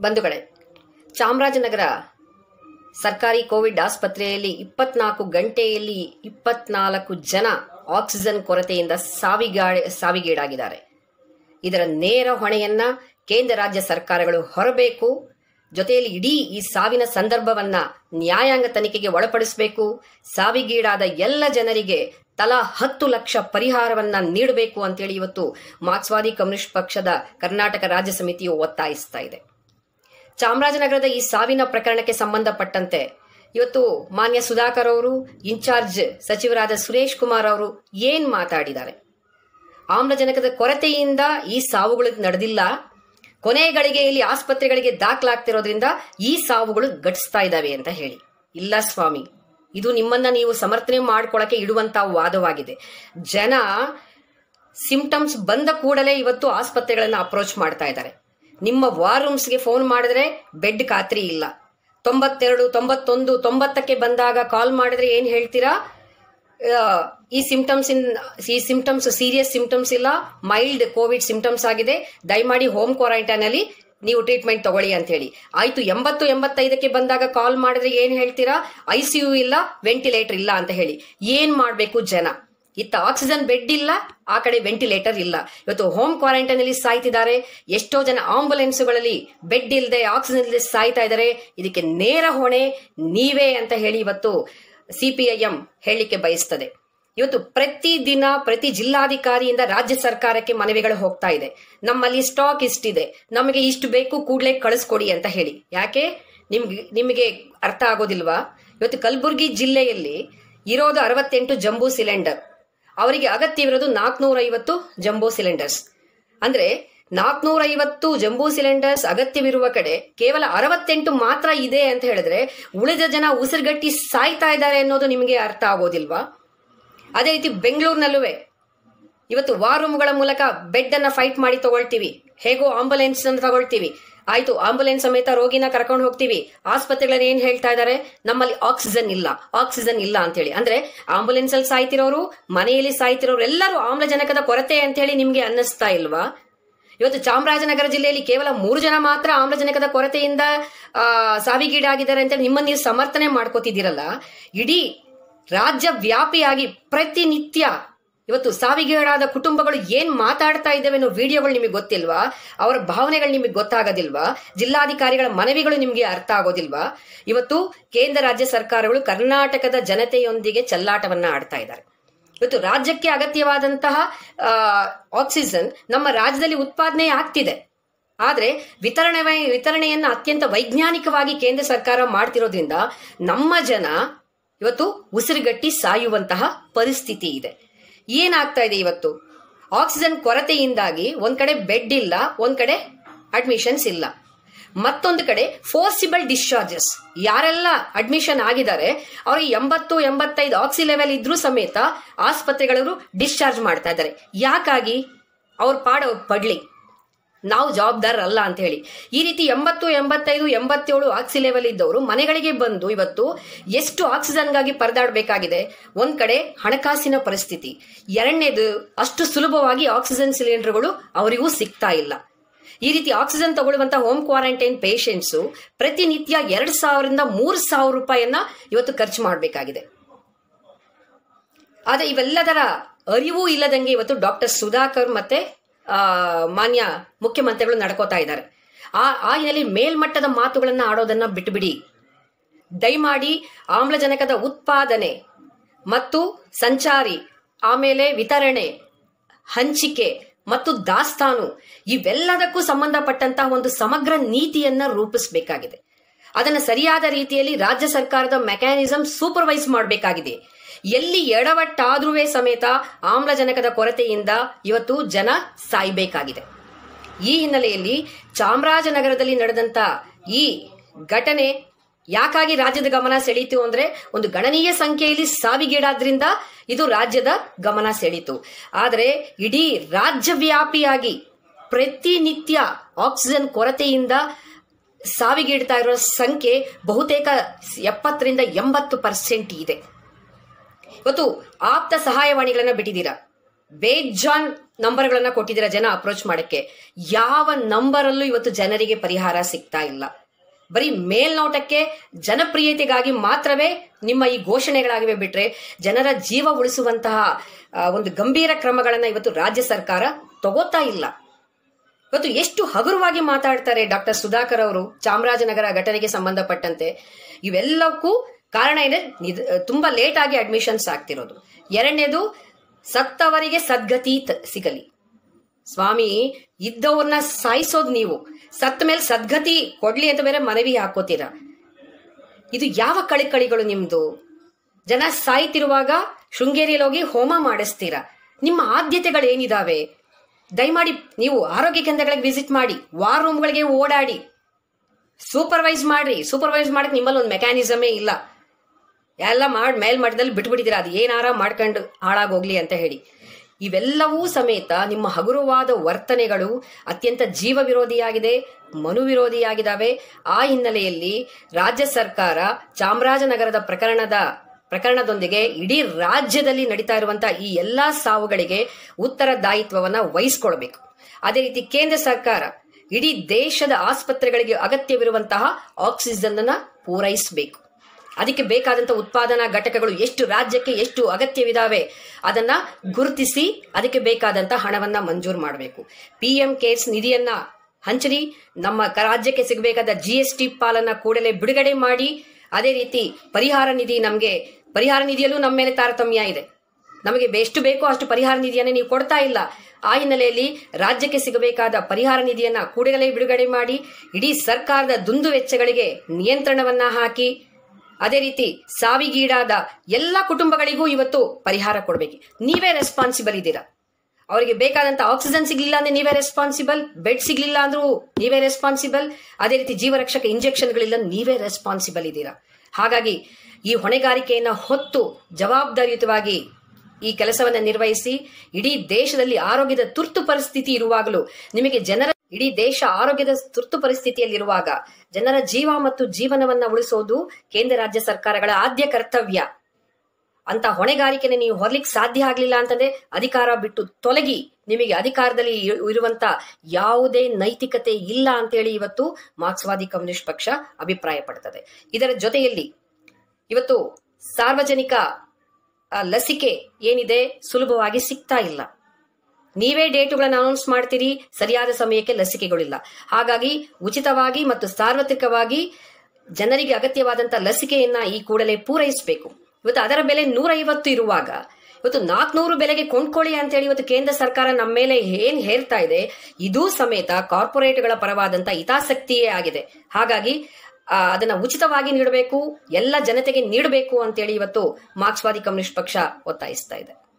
ಬಂಧುಗಳೇ ಚಾಮರಾಜನಗರ ಸರ್ಕಾರಿ ಕೋವಿಡ್ ಆಸ್ಪತ್ರೆಯಲ್ಲಿ ಇಪ್ಪತ್ನಾಲ್ಕು ಗಂಟೆಯಲ್ಲಿ ಇಪ್ಪತ್ನಾಲ್ಕು ಜನ ಆಕ್ಸಿಜನ್ ಕೊರತೆಯಿಂದ ಸಾವಿಗಾಡೆ ಸಾವಿಗೀಡಾಗಿದ್ದಾರೆ ಇದರ ನೇರ ಹೊಣೆಯನ್ನ ಕೇಂದ್ರ ರಾಜ್ಯ ಸರ್ಕಾರಗಳು ಹೊರಬೇಕು ಜೊತೆಯಲ್ಲಿ ಇಡೀ ಈ ಸಾವಿನ ಸಂದರ್ಭವನ್ನ ನ್ಯಾಯಾಂಗ ತನಿಖೆಗೆ ಒಳಪಡಿಸಬೇಕು ಸಾವಿಗೀಡಾದ ಎಲ್ಲ ಜನರಿಗೆ ತಲಾ ಹತ್ತು ಲಕ್ಷ ಪರಿಹಾರವನ್ನ ನೀಡಬೇಕು ಅಂತೇಳಿ ಇವತ್ತು ಮಾರ್ಕ್ಸ್ವಾದಿ ಕಮ್ಯುನಿಸ್ಟ್ ಪಕ್ಷದ ಕರ್ನಾಟಕ ರಾಜ್ಯ ಸಮಿತಿಯು ಒತ್ತಾಯಿಸ್ತಾ ಇದೆ ಚಾಮರಾಜನಗರದ ಈ ಸಾವಿನ ಪ್ರಕರಣಕ್ಕೆ ಸಂಬಂಧಪಟ್ಟಂತೆ ಇವತ್ತು ಮಾನ್ಯ ಸುಧಾಕರ್ ಅವರು ಇನ್ಚಾರ್ಜ್ ಸಚಿವರಾದ ಸುರೇಶ್ ಕುಮಾರ್ ಅವರು ಏನ್ ಮಾತಾಡಿದ್ದಾರೆ ಆಮ್ಲಜನಕದ ಕೊರತೆಯಿಂದ ಈ ಸಾವುಗಳು ನಡೆದಿಲ್ಲ ಕೊನೆ ಗಳಿಗೆಯಲ್ಲಿ ಆಸ್ಪತ್ರೆಗಳಿಗೆ ದಾಖಲಾಗ್ತಿರೋದ್ರಿಂದ ಈ ಸಾವುಗಳು ಘಟಿಸ್ತಾ ಇದ್ದಾವೆ ಅಂತ ಹೇಳಿ ಇಲ್ಲ ಸ್ವಾಮಿ ಇದು ನಿಮ್ಮನ್ನ ನೀವು ಸಮರ್ಥನೆ ಮಾಡ್ಕೊಳಕ್ಕೆ ಇಡುವಂತ ವಾದವಾಗಿದೆ ಜನ ಸಿಂಪ್ಟಮ್ಸ್ ಬಂದ ಕೂಡಲೇ ಇವತ್ತು ಆಸ್ಪತ್ರೆಗಳನ್ನ ಅಪ್ರೋಚ್ ಮಾಡ್ತಾ ಇದ್ದಾರೆ ನಿಮ್ಮ ವಾರ್ ರೂಮ್ಸ್ಗೆ ಫೋನ್ ಮಾಡಿದ್ರೆ ಬೆಡ್ ಖಾತ್ರಿ ಇಲ್ಲ ತೊಂಬತ್ತೆರಡು ತೊಂಬತ್ತೊಂದು ತೊಂಬತ್ತಕ್ಕೆ ಬಂದಾಗ ಕಾಲ್ ಮಾಡಿದ್ರೆ ಏನ್ ಹೇಳ್ತೀರಾ ಆ, ಈ ಸಿಂಪ್ಟಮ್ಸ್ ಇನ್ ಈ ಸಿಂಪ್ಟಮ್ಸ್ ಸೀರಿಯಸ್ ಸಿಂಪ್ಟಮ್ಸ್ ಇಲ್ಲ ಮೈಲ್ಡ್ ಕೋವಿಡ್ ಸಿಂಪ್ಟಮ್ಸ್ ಆಗಿದೆ ದಯಮಾಡಿ ಹೋಮ್ ಕ್ವಾರಂಟೈನ್ ಅಲ್ಲಿ ನೀವು ಟ್ರೀಟ್ಮೆಂಟ್ ತಗೊಳ್ಳಿ ಅಂತ ಹೇಳಿ ಆಯ್ತು ಎಂಬತ್ತು ಎಂಬತ್ತೈದಕ್ಕೆ ಬಂದಾಗ ಕಾಲ್ ಮಾಡಿದ್ರೆ ಏನ್ ಹೇಳ್ತೀರಾ ಐಸಿಯು ಇಲ್ಲ ವೆಂಟಿಲೇಟರ್ ಇಲ್ಲ ಅಂತ ಹೇಳಿ ಏನ್ ಮಾಡ್ಬೇಕು ಜನ ಇತ್ತ ಆಕ್ಸಿಜನ್ ಬೆಡ್ ಇಲ್ಲ ಆ ಕಡೆ ವೆಂಟಿಲೇಟರ್ ಇಲ್ಲ ಇವತ್ತು ಹೋಮ್ ಕ್ವಾರಂಟೈನ್ ಅಲ್ಲಿ ಸಾಯ್ತಿದ್ದಾರೆ ಎಷ್ಟೋ ಜನ ಆಂಬುಲೆನ್ಸ್ಗಳಲ್ಲಿ ಬೆಡ್ ಇಲ್ಲದೆ ಆಕ್ಸಿಜನ್ ಇಲ್ಲದೆ ಸಾಯ್ತಾ ಇದ್ದಾರೆ ಇದಕ್ಕೆ ನೇರ ಹೊಣೆ ನೀವೇ ಅಂತ ಹೇಳಿ ಇವತ್ತು ಸಿಪಿಐಎಂ ಹೇಳಲಿಕ್ಕೆ ಬಯಸ್ತದೆ ಇವತ್ತು ಪ್ರತಿ ದಿನ ಪ್ರತಿ ಜಿಲ್ಲಾಧಿಕಾರಿಯಿಂದ ರಾಜ್ಯ ಸರ್ಕಾರಕ್ಕೆ ಮನವಿಗಳು ಹೋಗ್ತಾ ಇದೆ ನಮ್ಮಲ್ಲಿ ಸ್ಟಾಕ್ ಇಷ್ಟಿದೆ ನಮಗೆ ಇಷ್ಟು ಬೇಕು ಕೂಡಲೇ ಕಳಿಸ್ಕೊಡಿ ಅಂತ ಹೇಳಿ ಯಾಕೆ ನಿಮ್ಗೆ ನಿಮಗೆ ಅರ್ಥ ಆಗೋದಿಲ್ವಾ ಇವತ್ತು ಕಲಬುರಗಿ ಜಿಲ್ಲೆಯಲ್ಲಿ ಇರೋದು ಅರವತ್ತೆಂಟು ಜಂಬೂ ಸಿಲಿಂಡರ್ ಅವರಿಗೆ ಅಗತ್ಯವಿರೋದು ನಾಲ್ಕನೂರ ಐವತ್ತು ಜಂಬೋ ಸಿಲಿಂಡರ್ಸ್ ಅಂದ್ರೆ ನಾಲ್ಕನೂರ ಐವತ್ತು ಜಂಬೂ ಸಿಲಿಂಡರ್ಸ್ ಅಗತ್ಯವಿರುವ ಕಡೆ ಕೇವಲ ಅರವತ್ತೆಂಟು ಮಾತ್ರ ಇದೆ ಅಂತ ಹೇಳಿದ್ರೆ ಉಳಿದ ಜನ ಉಸಿರುಗಟ್ಟಿ ಸಾಯ್ತಾ ಇದ್ದಾರೆ ಅನ್ನೋದು ನಿಮಗೆ ಅರ್ಥ ಆಗೋದಿಲ್ವಾ ಅದೇ ರೀತಿ ಬೆಂಗಳೂರಿನಲ್ಲೂ ಇವತ್ತು ವಾರ್ ರೂಮ್ಗಳ ಮೂಲಕ ಬೆಡ್ ಅನ್ನ ಫೈಟ್ ಮಾಡಿ ತಗೊಳ್ತೀವಿ ಹೇಗೋ ಆಂಬುಲೆನ್ಸ್ ಅನ್ನು ತಗೊಳ್ತೀವಿ ಆಯ್ತು ಆಂಬುಲೆನ್ಸ್ ಸಮೇತ ರೋಗಿನ ಕರ್ಕೊಂಡು ಹೋಗ್ತೀವಿ ಆಸ್ಪತ್ರೆಗಳಲ್ಲಿ ಏನ್ ಹೇಳ್ತಾ ಇದ್ದಾರೆ ನಮ್ಮಲ್ಲಿ ಆಕ್ಸಿಜನ್ ಇಲ್ಲ ಆಕ್ಸಿಜನ್ ಇಲ್ಲ ಅಂತ ಹೇಳಿ ಅಂದ್ರೆ ಆಂಬುಲೆನ್ಸ್ ಅಲ್ಲಿ ಸಾಯ್ತಿರೋರು ಮನೆಯಲ್ಲಿ ಸಾಯ್ತಿರೋರು ಎಲ್ಲರೂ ಆಮ್ಲಜನಕದ ಕೊರತೆ ಅಂತ ಹೇಳಿ ನಿಮ್ಗೆ ಅನ್ನಿಸ್ತಾ ಇಲ್ವಾ ಇವತ್ತು ಚಾಮರಾಜನಗರ ಜಿಲ್ಲೆಯಲ್ಲಿ ಕೇವಲ ಮೂರು ಜನ ಮಾತ್ರ ಆಮ್ಲಜನಕದ ಕೊರತೆಯಿಂದ ಆ, ಸಾವಿಗೀಡಾಗಿದ್ದಾರೆ ಅಂತ ನಿಮ್ಮನ್ನ ನೀವು ಸಮರ್ಥನೆ ಮಾಡ್ಕೋತಿದ್ದೀರಲ್ಲ ಇಡೀ ರಾಜ್ಯ ವ್ಯಾಪಿಯಾಗಿ ಪ್ರತಿನಿತ್ಯ ಇವತ್ತು ಸಾವಿಗೀಡಾದ ಕುಟುಂಬಗಳು ಏನ್ ಮಾತಾಡ್ತಾ ಇದ್ದೇವೆ ಅನ್ನೋ ವಿಡಿಯೋಗಳು ನಿಮಗೆ ಗೊತ್ತಿಲ್ವಾ ಅವರ ಭಾವನೆಗಳು ನಿಮಗೆ ಗೊತ್ತಾಗೋದಿಲ್ವಾ ಜಿಲ್ಲಾಧಿಕಾರಿಗಳ ಮನವಿಗಳು ನಿಮಗೆ ಅರ್ಥ ಆಗೋದಿಲ್ವಾ ಇವತ್ತು ಕೇಂದ್ರ ರಾಜ್ಯ ಸರ್ಕಾರಗಳು ಕರ್ನಾಟಕದ ಜನತೆಯೊಂದಿಗೆ ಚೆಲ್ಲಾಟವನ್ನ ಆಡ್ತಾ ಇದ್ದಾರೆ ಇವತ್ತು ರಾಜ್ಯಕ್ಕೆ ಅಗತ್ಯವಾದಂತಹ ಆ, ಆಕ್ಸಿಜನ್ ನಮ್ಮ ರಾಜ್ಯದಲ್ಲಿ ಉತ್ಪಾದನೆ ಆಗ್ತಿದೆ ಆದ್ರೆ ವಿತರಣೆ ವಿತರಣೆಯನ್ನ ಅತ್ಯಂತ ವೈಜ್ಞಾನಿಕವಾಗಿ ಕೇಂದ್ರ ಸರ್ಕಾರ ಮಾಡ್ತಿರೋದ್ರಿಂದ ನಮ್ಮ ಜನ ಇವತ್ತು ಉಸಿರುಗಟ್ಟಿ ಸಾಯುವಂತಹ ಪರಿಸ್ಥಿತಿ ಇದೆ ಏನಾಗ್ತಾ ಇದೆ ಇವತ್ತು ಆಕ್ಸಿಜನ್ ಕೊರತೆಯಿಂದಾಗಿ ಒಂದ್ ಕಡೆ ಬೆಡ್ ಇಲ್ಲ ಒಂದ್ ಕಡೆ ಅಡ್ಮಿಷನ್ಸ್ ಇಲ್ಲ ಮತ್ತೊಂದು ಕಡೆ ಫೋರ್ಸಿಬಲ್ ಡಿಸ್ಚಾರ್ಜಸ್ ಯಾರೆಲ್ಲ ಅಡ್ಮಿಷನ್ ಆಗಿದ್ದಾರೆ ಅವ್ರಿಗೆ ಎಂಬತ್ತು ಎಂಬತ್ತೈದು ಆಕ್ಸಿ ಲೆವೆಲ್ ಇದ್ರೂ ಸಮೇತ ಆಸ್ಪತ್ರೆಗಳು ಡಿಸ್ಚಾರ್ಜ್ ಮಾಡ್ತಾ ಇದ್ದಾರೆ ಯಾಕಾಗಿ ಅವ್ರ ಪಾಡ ಅವ್ರ್ ಪಡ್ಲಿ ನಾವು ಜವಾಬ್ದಾರರಲ್ಲ ಅಂತ ಹೇಳಿ ಈ ರೀತಿ ಎಂಬತ್ತು ಎಂಬತ್ತೈದು ಎಂಬತ್ತೇಳು ಆಕ್ಸಿ ಲೆವೆಲ್ ಇದ್ದವರು ಮನೆಗಳಿಗೆ ಬಂದು ಇವತ್ತು ಎಷ್ಟು ಆಕ್ಸಿಜನ್ಗಾಗಿ ಪರದಾಡಬೇಕಾಗಿದೆ ಒಂದ್ ಕಡೆ ಹಣಕಾಸಿನ ಪರಿಸ್ಥಿತಿ ಎರಡನೇದು ಅಷ್ಟು ಸುಲಭವಾಗಿ ಆಕ್ಸಿಜನ್ ಸಿಲಿಂಡರ್ಗಳು ಅವರಿಗೂ ಸಿಗ್ತಾ ಇಲ್ಲ ಈ ರೀತಿ ಆಕ್ಸಿಜನ್ ತಗೊಳ್ಳುವಂತ ಹೋಮ್ ಕ್ವಾರಂಟೈನ್ ಪೇಷಂಟ್ಸ್ ಪ್ರತಿನಿತ್ಯ ಎರಡ್ ಸಾವಿರದಿಂದ ಮೂರು ಸಾವಿರ ರೂಪಾಯಿಯನ್ನ ಇವತ್ತು ಖರ್ಚು ಮಾಡಬೇಕಾಗಿದೆ ಆದ್ರೆ ಇವೆಲ್ಲದರ ಅರಿವು ಇಲ್ಲದಂಗೆ ಇವತ್ತು ಡಾಕ್ಟರ್ ಸುಧಾಕರ್ ಮತ್ತೆ ಆ, ಮಾನ್ಯ ಮುಖ್ಯಮಂತ್ರಿಗಳು ನಡ್ಕೋತಾ ಇದ್ದಾರೆ ಆ ಆ ಹಿನ್ನೆಲೆ ಮೇಲ್ಮಟ್ಟದ ಮಾತುಗಳನ್ನ ಆಡೋದನ್ನ ಬಿಟ್ಟುಬಿಡಿ ದಯಮಾಡಿ ಆಮ್ಲಜನಕದ ಉತ್ಪಾದನೆ ಮತ್ತು ಸಂಚಾರಿ ಆಮೇಲೆ ವಿತರಣೆ ಹಂಚಿಕೆ ಮತ್ತು ದಾಸ್ತಾನು ಇವೆಲ್ಲದಕ್ಕೂ ಸಂಬಂಧಪಟ್ಟಂತಹ ಒಂದು ಸಮಗ್ರ ನೀತಿಯನ್ನ ರೂಪಿಸಬೇಕಾಗಿದೆ ಅದನ್ನ ಸರಿಯಾದ ರೀತಿಯಲ್ಲಿ ರಾಜ್ಯ ಸರ್ಕಾರದ ಮೆಕ್ಯಾನಿಸಮ್ ಸೂಪರ್ವೈಸ್ ಮಾಡಬೇಕಾಗಿದೆ ಎಲ್ಲಿ ಎಡವಟ್ಟಾದ್ರೂ ಸಮೇತ ಆಮ್ಲಜನಕದ ಕೊರತೆಯಿಂದ ಇವತ್ತು ಜನ ಸಾಯ್ಬೇಕಾಗಿದೆ ಈ ಹಿನ್ನೆಲೆಯಲ್ಲಿ ಚಾಮರಾಜನಗರದಲ್ಲಿ ನಡೆದಂತ ಈ ಘಟನೆ ಯಾಕಾಗಿ ರಾಜ್ಯದ ಗಮನ ಸೆಳೀತು ಅಂದ್ರೆ ಒಂದು ಗಣನೀಯ ಸಂಖ್ಯೆಯಲ್ಲಿ ಸಾವಿಗೀಡಾದ್ರಿಂದ ಇದು ರಾಜ್ಯದ ಗಮನ ಸೆಳೀತು ಆದರೆ ಇಡೀ ರಾಜ್ಯವ್ಯಾಪಿಯಾಗಿ ಪ್ರತಿನಿತ್ಯ ಆಕ್ಸಿಜನ್ ಕೊರತೆಯಿಂದ ಸಾವಿಗೀಡ್ತಾ ಇರೋ ಸಂಖ್ಯೆ ಬಹುತೇಕ ಎಪ್ಪತ್ತರಿಂದ ಎಂಬತ್ತು ಪರ್ಸೆಂಟ್ ಇದೆ ಇವತ್ತು ಆಪ್ತ ಸಹಾಯವಾಣಿಗಳನ್ನ ಬಿಟ್ಟಿದ್ದೀರಾ ಬೇಜಾನ್ ನಂಬರ್ಗಳನ್ನ ಕೊಟ್ಟಿದ್ದೀರಾ ಜನ ಅಪ್ರೋಚ್ ಮಾಡಕ್ಕೆ ಯಾವ ನಂಬರಲ್ಲೂ ಇವತ್ತು ಜನರಿಗೆ ಪರಿಹಾರ ಸಿಗ್ತಾ ಇಲ್ಲ ಬರೀ ಮೇಲ್ನೋಟಕ್ಕೆ ಜನಪ್ರಿಯತೆಗಾಗಿ ಮಾತ್ರವೇ ನಿಮ್ಮ ಈ ಘೋಷಣೆಗಳಾಗಿವೆ ಬಿಟ್ರೆ ಜನರ ಜೀವ ಉಳಿಸುವಂತಹ ಆ, ಒಂದು ಗಂಭೀರ ಕ್ರಮಗಳನ್ನ ಇವತ್ತು ರಾಜ್ಯ ಸರ್ಕಾರ ತಗೋತಾ ಇಲ್ಲ ಇವತ್ತು ಎಷ್ಟು ಹಗುರವಾಗಿ ಮಾತಾಡ್ತಾರೆ ಡಾಕ್ಟರ್ ಸುಧಾಕರ್ ಅವರು ಚಾಮರಾಜನಗರ ಘಟನೆಗೆ ಸಂಬಂಧಪಟ್ಟಂತೆ ಇವೆಲ್ಲಕ್ಕೂ ಕಾರಣ ಇದೆ ನಿದ್- ತುಂಬಾ ಲೇಟ್ ಆಗಿ ಅಡ್ಮಿಷನ್ಸ್ ಆಗ್ತಿರೋದು ಎರಡನೇದು ಸತ್ತವರಿಗೆ ಸದ್ಗತಿ ತ- ಸಿಗಲಿ ಸ್ವಾಮಿ ಇದ್ದವ್ರನ್ನ ಸಾಯಿಸೋದು ನೀವು ಸತ್ತ ಮೇಲೆ ಸದ್ಗತಿ ಕೊಡ್ಲಿ ಅಂತ ಬೇರೆ ಮನವಿ ಹಾಕೋತೀರ ಇದು ಯಾವ ಕಳಿಕಳಿಗಳು ನಿಮ್ದು ಜನ ಸಾಯ್ತಿರುವಾಗ ಶೃಂಗೇರಿಯಲ್ಲಿ ಹೋಗಿ ಹೋಮ ಮಾಡಿಸ್ತೀರಾ ನಿಮ್ಮ ಆದ್ಯತೆಗಳೇನಿದಾವೆ ದಯಮಾಡಿ ನೀವು ಆರೋಗ್ಯ ಕೇಂದ್ರಗಳಿಗೆ ವಿಸಿಟ್ ಮಾಡಿ ವಾರ್ ರೂಮ್ಗಳಿಗೆ ಓಡಾಡಿ ಸೂಪರ್ವೈಸ್ ಮಾಡ್ರಿ ಸೂಪರ್ವೈಸ್ ಮಾಡಕ್ ನಿಮ್ಮಲ್ಲಿ ಒಂದು ಮೆಕ್ಯಾನಿಸಮೇ ಇಲ್ಲ ಎಲ್ಲ ಮಾಡಿ ಮೇಲ್ಮಟ್ಟದಲ್ಲಿ ಬಿಟ್ಬಿಟ್ಟಿದ್ದೀರಾ ಅದು ಏನಾರ ಮಾಡ್ಕೊಂಡು ಹಾಳಾಗೋಗ್ಲಿ ಅಂತ ಹೇಳಿ ಇವೆಲ್ಲವೂ ಸಮೇತ ನಿಮ್ಮ ಹಗುರವಾದ ವರ್ತನೆಗಳು ಅತ್ಯಂತ ಜೀವ ವಿರೋಧಿಯಾಗಿದೆ ಮನು ವಿರೋಧಿಯಾಗಿದ್ದಾವೆ ಆ ಹಿನ್ನೆಲೆಯಲ್ಲಿ ರಾಜ್ಯ ಸರ್ಕಾರ ಚಾಮರಾಜನಗರದ ಪ್ರಕರಣದ ಪ್ರಕರಣದೊಂದಿಗೆ ಇಡೀ ರಾಜ್ಯದಲ್ಲಿ ನಡೀತಾ ಇರುವಂತಹ ಈ ಎಲ್ಲಾ ಸಾವುಗಳಿಗೆ ಉತ್ತರದಾಯಿತ್ವವನ್ನ ವಹಿಸ್ಕೊಳ್ಬೇಕು ಅದೇ ರೀತಿ ಕೇಂದ್ರ ಸರ್ಕಾರ ಇಡೀ ದೇಶದ ಆಸ್ಪತ್ರೆಗಳಿಗೆ ಅಗತ್ಯವಿರುವಂತಹ ಆಕ್ಸಿಜನ್ ಅನ್ನ ಪೂರೈಸಬೇಕು ಅದಕ್ಕೆ ಬೇಕಾದಂತಹ ಉತ್ಪಾದನಾ ಘಟಕಗಳು ಎಷ್ಟು ರಾಜ್ಯಕ್ಕೆ ಎಷ್ಟು ಅಗತ್ಯವಿದಾವೆ ಅದನ್ನ ಗುರುತಿಸಿ ಅದಕ್ಕೆ ಬೇಕಾದಂತಹ ಹಣವನ್ನ ಮಂಜೂರು ಮಾಡಬೇಕು ಪಿ ಎಂ ಕೇರ್ಸ್ ನಿಧಿಯನ್ನ ಹಂಚರಿ ನಮ್ಮ ಕ- ರಾಜ್ಯಕ್ಕೆ ಸಿಗಬೇಕಾದ ಜಿ ಎಸ್ ಟಿ ಪಾಲನ್ನ ಕೂಡಲೇ ಬಿಡುಗಡೆ ಮಾಡಿ ಅದೇ ರೀತಿ ಪರಿಹಾರ ನಿಧಿ ನಮಗೆ ಪರಿಹಾರ ನಿಧಿಯಲ್ಲೂ ನಮ್ಮ ಮೇಲೆ ತಾರತಮ್ಯ ಇದೆ ನಮಗೆ ಎಷ್ಟು ಬೇಕೋ ಅಷ್ಟು ಪರಿಹಾರ ನಿಧಿಯನ್ನು ನೀವು ಕೊಡ್ತಾ ಇಲ್ಲ ಆ ಹಿನ್ನೆಲೆಯಲ್ಲಿ ರಾಜ್ಯಕ್ಕೆ ಸಿಗಬೇಕಾದ ಪರಿಹಾರ ನಿಧಿಯನ್ನ ಕೂಡಲೇ ಬಿಡುಗಡೆ ಮಾಡಿ ಇಡೀ ಸರ್ಕಾರದ ದುಂದು ವೆಚ್ಚಗಳಿಗೆ ನಿಯಂತ್ರಣವನ್ನ ಹಾಕಿ ಅದೇ ರೀತಿ ಸಾವಿಗೀಡಾದ ಎಲ್ಲ ಕುಟುಂಬಗಳಿಗೂ ಇವತ್ತು ಪರಿಹಾರ ಕೊಡಬೇಕು ನೀವೇ ರೆಸ್ಪಾನ್ಸಿಬಲ್ ಇದ್ದೀರಾ ಅವರಿಗೆ ಬೇಕಾದಂತ ಆಕ್ಸಿಜನ್ ಸಿಗ್ಲಿಲ್ಲ ಅಂದ್ರೆ ನೀವೇ ರೆಸ್ಪಾನ್ಸಿಬಲ್ ಬೆಡ್ ಸಿಗ್ಲಿಲ್ಲ ಅಂದ್ರೂ ನೀವೇ ರೆಸ್ಪಾನ್ಸಿಬಲ್ ಅದೇ ರೀತಿ ಜೀವರಕ್ಷಕ ಇಂಜೆಕ್ಷನ್ಗಳಿಲ್ಲ ನೀವೇ ರೆಸ್ಪಾನ್ಸಿಬಲ್ ಇದ್ದೀರಾ ಹಾಗಾಗಿ ಈ ಹೊಣೆಗಾರಿಕೆಯನ್ನ ಹೊತ್ತು ಜವಾಬ್ದಾರಿಯುತವಾಗಿ ಈ ಕೆಲಸವನ್ನ ನಿರ್ವಹಿಸಿ ಇಡೀ ದೇಶದಲ್ಲಿ ಆರೋಗ್ಯದ ತುರ್ತು ಪರಿಸ್ಥಿತಿ ಇರುವಾಗಲೂ ನಿಮಗೆ ಜನರ ಇಡೀ ದೇಶ ಆರೋಗ್ಯದ ತುರ್ತು ಪರಿಸ್ಥಿತಿಯಲ್ಲಿರುವಾಗ ಜನರ ಜೀವ ಮತ್ತು ಜೀವನವನ್ನ ಉಳಿಸೋದು ಕೇಂದ್ರ ರಾಜ್ಯ ಸರ್ಕಾರಗಳ ಆದ್ಯ ಕರ್ತವ್ಯ ಅಂತ ಹೊಣೆಗಾರಿಕೆನ ನೀವು ಹೊರಲಿಕ್ಕೆ ಸಾಧ್ಯ ಆಗ್ಲಿಲ್ಲ ಅಂತಂದ್ರೆ ಅಧಿಕಾರ ಬಿಟ್ಟು ತೊಲಗಿ ನಿಮಗೆ ಅಧಿಕಾರದಲ್ಲಿ ಇರು- ಇರುವಂತ ಯಾವುದೇ ನೈತಿಕತೆ ಇಲ್ಲ ಅಂತೇಳಿ ಇವತ್ತು ಮಾರ್ಕ್ಸ್ವಾದಿ ಕಮ್ಯುನಿಸ್ಟ್ ಪಕ್ಷ ಅಭಿಪ್ರಾಯ ಪಡ್ತದೆ ಇದರ ಜೊತೆಯಲ್ಲಿ ಇವತ್ತು ಸಾರ್ವಜನಿಕ ಆ, ಲಸಿಕೆ ಏನಿದೆ ಸುಲಭವಾಗಿ ಸಿಗ್ತಾ ಇಲ್ಲ ನೀವೇ ಡೇಟುಗಳನ್ನು ಅನೌನ್ಸ್ ಮಾಡ್ತೀರಿ ಸರಿಯಾದ ಸಮಯಕ್ಕೆ ಲಸಿಕೆಗಳಿಲ್ಲ ಹಾಗಾಗಿ ಉಚಿತವಾಗಿ ಮತ್ತು ಸಾರ್ವತ್ರಿಕವಾಗಿ ಜನರಿಗೆ ಅಗತ್ಯವಾದಂತ ಲಸಿಕೆಯನ್ನ ಈ ಕೂಡಲೇ ಪೂರೈಸಬೇಕು ಇವತ್ತು ಅದರ ಬೆಲೆ ನೂರೈವತ್ತು ಇರುವಾಗ ಇವತ್ತು ನಾಲ್ಕನೂರು ಬೆಲೆಗೆ ಕೊಂಡ್ಕೊಳ್ಳಿ ಅಂತೇಳಿ ಇವತ್ತು ಕೇಂದ್ರ ಸರ್ಕಾರ ನಮ್ಮ ಮೇಲೆ ಏನ್ ಹೇರ್ತಾ ಇದೆ ಇದೂ ಸಮೇತ ಕಾರ್ಪೊರೇಟ್ಗಳ ಪರವಾದಂತ ಹಿತಾಸಕ್ತಿಯೇ ಆಗಿದೆ ಹಾಗಾಗಿ ಆ, ಅದನ್ನ ಉಚಿತವಾಗಿ ನೀಡಬೇಕು ಎಲ್ಲ ಜನತೆಗೆ ನೀಡಬೇಕು ಅಂತೇಳಿ ಇವತ್ತು ಮಾರ್ಕ್ಸ್ವಾದಿ ಕಮ್ಯುನಿಸ್ಟ್ ಪಕ್ಷ ಒತ್ತಾಯಿಸ್ತಾ ಇದೆ